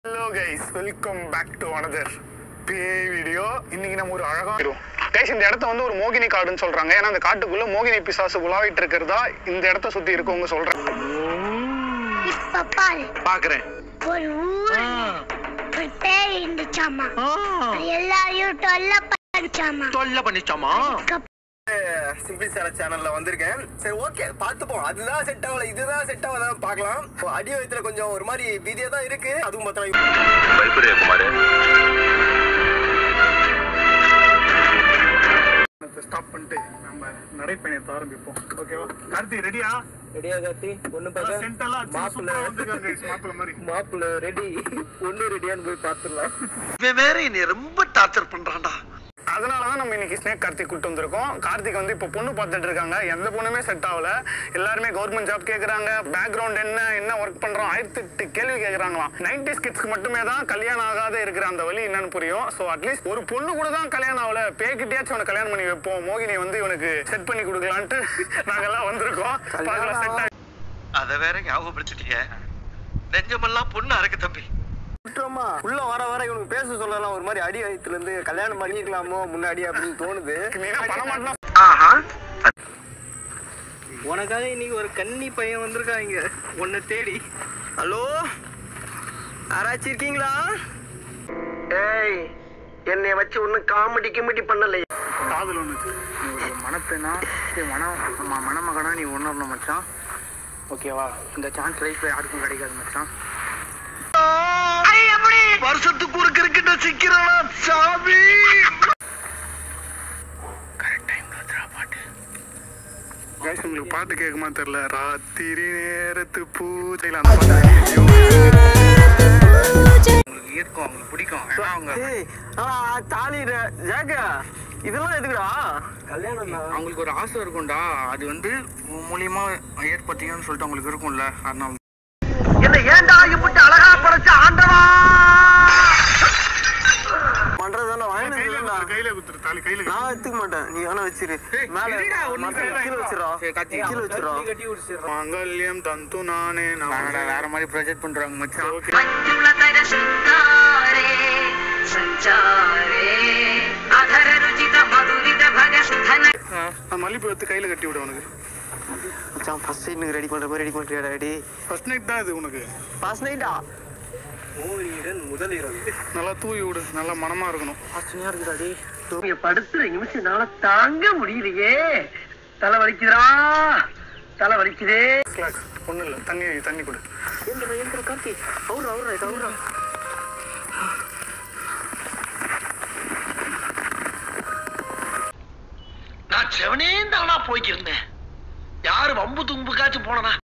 Hello guys welcome back to another பேய் video இன்னைக்கு நம்ம ஒரு அழகா கைஸ் இந்த இடத்த வந்து ஒரு மோகினி காடுன்னு சொல்றாங்க ஏன்னா அந்த காட்டுக்குள்ள மோகினி பிசாசு உலாவிட்டு இருக்கிறதா இந்த இடத்த சுத்தி இருக்கவங்க சொல்றாங்க இப்ப பாரு பாக்குறேன் ஒரு ஊர் ஒரு பேய் இருந்துச்சாமா எல்லாரையும் தொல்லை பண்ணிச்சாமா தொல்லை பண்ணிச்சாமா சிம்பிள் சேல சேனல்ல வந்திருக்கேன் சரி ஓகே பார்த்துப்போம் அதுதான் செட் ஆகல இதுதான் செட் ஆகல பார்க்கலாம் அடி வயத்துல கொஞ்சம் ஒரு மாதிரி பீதியா தான் இருக்கு அதுவும் பார்த்தா பயப்படுறியா குமாரு ஸ்டாப் பண்ணிட்டு நம்ம நடைப்பயணத்தை ஆரம்பிப்போம் ஓகேவா கார்த்தி ரெடியா ரெடியா கார்த்தி ஒண்ணு சென்டெல்லாம் மாப்பிள்ள மாப்பிள்ள மாதிரி மாப்பிள்ள ரெடி ஒண்ணு ரெடியான்னு போய் பார்த்துடலாம் இவன் வேற என்னை ரொம்ப டார்ச்சர் பண்றான்டா அதனால தான் நம்ம இன்னைக்கு ஸ்னேக் கார்த்திக் கூட்டு வந்திருக்கோம் கார்த்திக் வந்து இப்போ பொண்ணு பார்த்துட்டு இருக்காங்க எந்த பொண்ணுமே செட் ஆகல எல்லாருமே கவர்மெண்ட் ஜாப் கேட்குறாங்க பேக்ரவுண்ட் என்ன என்ன ஒர்க் பண்றோம் ஆயிரத்தி எட்டு கேள்வி கேட்குறாங்களாம் நைன்டி கிட்ஸ்க்கு மட்டுமே தான் கல்யாணம் ஆகாத இருக்கிற அந்த வழி என்னன்னு புரியும் ஸோ அட்லீஸ்ட் ஒரு பொண்ணு கூட தான் கல்யாணம் ஆகல பேக்கிட்டேயாச்சும் அவனை கல்யாணம் பண்ணி வைப்போம் மோகினி வந்து இவனுக்கு செட் பண்ணி கொடுக்கலான்ட்டு நாங்கெல்லாம் வந்திருக்கோம் பார்க்கலாம் செட் ஆகி அத வேற ஞாபகப்படுத்திட்டீங்க நெஞ்சமெல்லாம் பொண்ணு அறக்கு தம்பி விட்டுறோமா உள்ள வர வர இவனுக்கு பேச சொல்லலாம் ஒரு மாதிரி அடி வயத்துல இருந்து கல்யாணம் பண்ணிக்கலாமோ முன்னாடி அப்படின்னு தோணுது நீ என்ன பண்ண மாட்டேன்னா ஆஹா உனக்காக இன்னைக்கு ஒரு கன்னி பையன் வந்திருக்காங்க உன்னை தேடி ஹலோ யாராச்சும் இருக்கீங்களா ஏய் என்னை வச்சு ஒன்னும் காமெடி கிமெடி பண்ணலை காதல் ஒன்று நீ ஒரு மனப்பெண்ணா சரி மன ம- மணமகனா நீ ஒன்றும் மச்சான் ஓகேவா இந்த சான்ஸ் லைஃப்ல யாருக்கும் கிடைக்காது மச்சான் வருஷத்துக்கு ஒரு கிரிக்கெட்ட சிக்கிறானா சாமி கைஸ் உங்களுக்கு பாட்டு கேட்குமா தெரியல ராத்திரி நேரத்து பூஜையில் அந்த பாட்டு உங்களுக்கு ஈர்க்கும் அவங்களுக்கு பிடிக்கும் ஏன்னா அவங்க ஏய் ஆனா தாலி ஜாக்க இதெல்லாம் எதுக்குடா கல்யாணம் அவங்களுக்கு ஒரு ஆசை இருக்கும்டா அது வந்து உன் மூலியமா ஏற்பட்டீங்கன்னு சொல்லிட்டு அவங்களுக்கு இருக்கும்ல அதனால என்ன ஏன்டா இப்படி அழகா படைச்ச ஆண்டவா பண்றதான வாங்கினா கையில குத்துரு தாலி கையில நான் எடுத்துக்க மாட்டேன் நீ வேணா வச்சிரு ஏய், மேல இருடா, ஒண்ணும் மத்த இல்ல. கீழே வச்சிரா சரி, கத்தி. கீழே வச்சிரா மாங்கல்யம் தந்து நானே நான் வேற மாதிரி ப்ரொஜெக்ட் பண்றாங்க மச்சான் ஓகே ಮಂಜುಳತರ ಶೃಂಗಾರೆ ಸಂಚಾರೇ ಅಧರ ರುಚಿತ ಮಧುರಿತ ಭಗಸ್ಥನ மல்லிப்பூ எடுத்து கையில கட்டி விடு உனக்கு மச்சான் ஃபர்ஸ்ட் நைட் ரெடி பண்ற மாதிரி ரெடி பண்றியா டாடி ஃபர்ஸ்ட் நைட் தான் இது உனக்கு ஃபர்ஸ்ட் நைட்டா மூலிரன் முதல் இரவு நல்லா தூவி விடு நல்லா மனமா இருக்கணும் ஆச்சரியா இருக்கு டாடி நீங்க படுத்துற நிமிஷம்னால தாங்க முடியலையே தலை வலிக்குதுடா தலை வலிக்குதே கிளாஸ் ஒன்றும் இல்லை தண்ணி தண்ணி கொடு ஏந்திரா ஏந்திரா கார்த்தி அவுரா அவுரா இது அவுரா நான் செவனே தானா போய்க்கிருந்தேன் யாரு வம்பு தும்புக்காச்சும் போனனா